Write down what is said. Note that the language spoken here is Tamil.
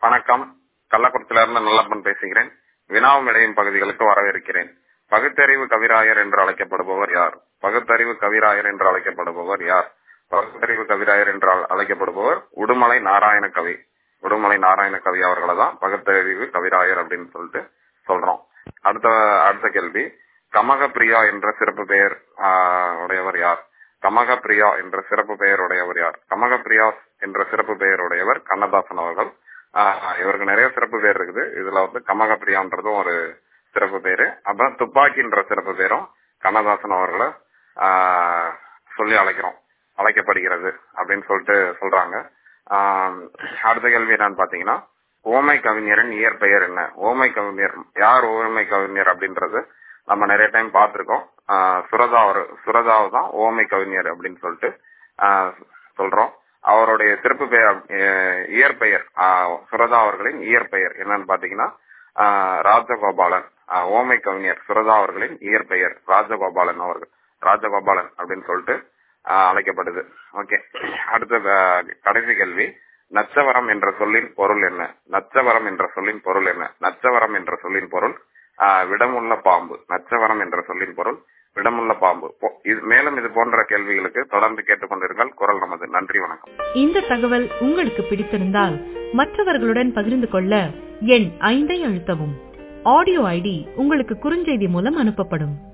வணக்கம் கள்ளக்குறிச்சியிலிருந்து நல்லப்பன் பேசுகிறேன் வினாவும் இடையும் பகுதிகளுக்கு வரவேற்கிறேன் பகுத்தறிவு கவிராயர் என்று அழைக்கப்படுபவர் யார் பகுத்தறிவு கவிராயர் என்று அழைக்கப்படுபவர் யார் பகுத்தறிவு கவிராயர் என்று அழைக்கப்படுபவர் உடுமலை நாராயண கவி உடுமலை நாராயண கவி அவர்களை தான் பகுத்தறிவு கவிராயர் அப்படின்னு சொல்லிட்டு சொல்றோம் அடுத்த அடுத்த கேள்வி கமக பிரியா என்ற சிறப்பு பெயர் உடையவர் யார் கமக பிரியா என்ற சிறப்பு பெயர் உடையவர் யார் கமக பிரியா என்ற சிறப்பு பெயர் உடையவர் கண்ணதாசன் அவர்கள் இவருக்கு நிறைய சிறப்பு பேர் இருக்குது இதுல வந்து கமக பிரியான்றதும் ஒரு சிறப்பு பேரு அப்புறம் துப்பாக்கின்ற சிறப்பு பேரும் கண்ணதாசன் அவர்களை சொல்லி அழைக்கிறோம் அழைக்கப்படுகிறது அப்படின்னு சொல்லிட்டு சொல்றாங்க அடுத்த கேள்வி என்னன்னு பாத்தீங்கன்னா ஓமை கவிஞரின் இயற்பெயர் என்ன ஓமை கவிஞர் யார் ஓமை கவிஞர் அப்படின்றது நம்ம நிறைய டைம் பார்த்திருக்கோம் சுரதா அவர் சுரதாவை தான் ஓமை கவிஞர் அப்படின்னு சொல்லிட்டு சொல்றோம் அவருடைய சிறப்பு பெயர் இயற்பெயர் சுரதா அவர்களின் இயற்பெயர் என்னன்னு பாத்தீங்கன்னா ராஜகோபாலன் ஓமை கவிஞர் சுரதா அவர்களின் இயற்பெயர் ராஜகோபாலன் அவர்கள் ராஜகோபாலன் அப்படின்னு சொல்லிட்டு அழைக்கப்படுது ஓகே அடுத்த கடைசி கேள்வி நச்சவரம் என்ற சொல்லின் பொருள் என்ன நச்சவரம் என்ற சொல்லின் பொருள் என்ன நச்சவரம் என்ற சொல்லின் பொருள் விடமுள்ள பாம்பு நச்சவரம் என்ற சொல்லின் பொருள் விடமுள்ள பாம்பு மேலும் இது போன்ற கேள்விகளுக்கு தொடர்ந்து கேட்டுக்கொண்டிருங்கள் குரல் நமது நன்றி வணக்கம் இந்த தகவல் உங்களுக்கு பிடித்திருந்தால் மற்றவர்களுடன் பகிர்ந்து கொள்ள எண் ஐந்தை அழுத்தவும் ஆடியோ ஐடி உங்களுக்கு குறுஞ்செய்தி மூலம் அனுப்பப்படும்